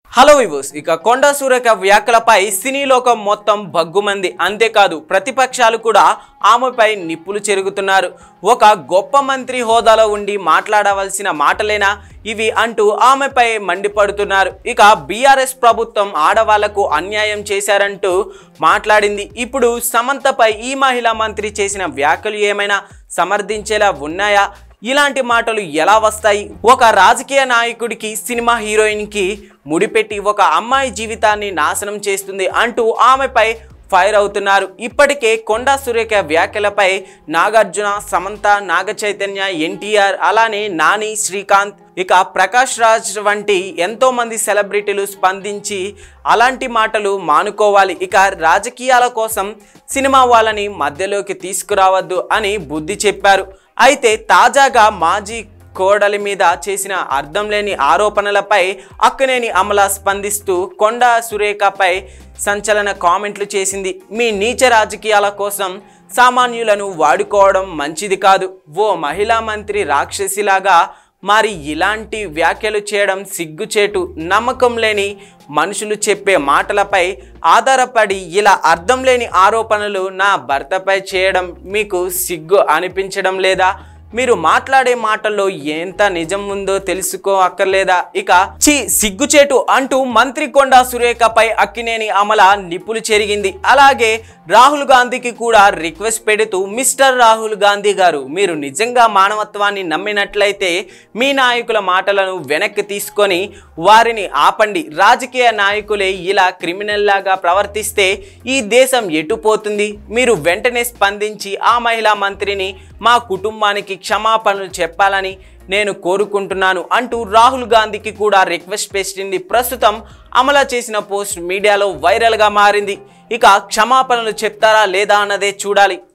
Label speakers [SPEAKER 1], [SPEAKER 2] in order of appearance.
[SPEAKER 1] hello వివోస్ ఇక కొండ సూరక వ్యాఖ్యలపై సినీ లోకం మొత్తం భగ్గుమంది అంతేకాదు ప్రతిపక్షాలు కూడా ఆమెపై నిప్పులు చెరుగుతున్నారు ఒక గొప్ప మంత్రి హోదాలో ఉండి మాట్లాడవలసిన మాటలేనా ఇవి అంటూ ఆమెపై మండిపడుతున్నారు ఇక బీఆర్ఎస్ ప్రభుత్వం ఆడవాళ్లకు అన్యాయం చేశారంటూ మాట్లాడింది ఇప్పుడు సమంతపై ఈ మహిళా మంత్రి చేసిన వ్యాఖ్యలు ఏమైనా సమర్థించేలా ఉన్నాయా ఇలాంటి మాటలు ఎలా వస్తాయి ఒక రాజకీయ నాయకుడికి సినిమా హీరోయిన్కి ముడిపెట్టి ఒక అమ్మాయి జీవితాన్ని నాశనం చేస్తుంది అంటూ ఆమెపై ఫైర్ అవుతున్నారు ఇప్పటికే కొండా సురేఖ వ్యాఖ్యలపై నాగార్జున సమంత నాగ చైతన్య ఎన్టీఆర్ అలానే నాని శ్రీకాంత్ ఇక ప్రకాష్ రాజ్ వంటి ఎంతో మంది సెలబ్రిటీలు స్పందించి అలాంటి మాటలు మానుకోవాలి ఇక రాజకీయాల కోసం సినిమా వాళ్ళని మధ్యలోకి తీసుకురావద్దు అని బుద్ధి చెప్పారు అయితే తాజాగా మాజీ కోడలి మీద చేసిన అర్థం లేని ఆరోపణలపై అక్కనేని అమల స్పందిస్తూ కొండా సురేఖపై సంచలన కామెంట్లు చేసింది మీ నీచ రాజకీయాల కోసం సామాన్యులను వాడుకోవడం మంచిది కాదు ఓ మహిళా మంత్రి రాక్షసిలాగా మరి ఇలాంటి వ్యాఖ్యలు చేయడం సిగ్గుచేటు నమ్మకం లేని మనుషులు చెప్పే మాటలపై ఆధారపడి ఇలా అర్థం లేని ఆరోపణలు నా భర్తపై చేయడం మీకు సిగ్గు అనిపించడం లేదా మీరు మాట్లాడే మాటల్లో ఎంత నిజం ఉందో తెలుసుకో అక్కర్లేదా ఇక చి సిగ్గుచేటు అంటూ మంత్రి కొండా సురేఖపై అక్కినేని అమల నిప్పులు చెరిగింది అలాగే రాహుల్ గాంధీకి కూడా రిక్వెస్ట్ పెడుతూ మిస్టర్ రాహుల్ గాంధీ గారు మీరు నిజంగా మానవత్వాన్ని నమ్మినట్లయితే మీ నాయకుల మాటలను వెనక్కి తీసుకొని వారిని ఆపండి రాజకీయ నాయకులే ఇలా క్రిమినల్ లాగా ప్రవర్తిస్తే ఈ దేశం ఎటుపోతుంది మీరు వెంటనే స్పందించి ఆ మహిళా మంత్రిని మా కుటుంబానికి క్షమాపణలు చెప్పాలని నేను కోరుకుంటున్నాను అంటూ రాహుల్ గాంధీకి కూడా రిక్వెస్ట్ పెట్టింది ప్రస్తుతం అమల చేసిన పోస్ట్ మీడియాలో వైరల్గా మారింది ఇక క్షమాపణలు చెప్తారా లేదా అన్నదే చూడాలి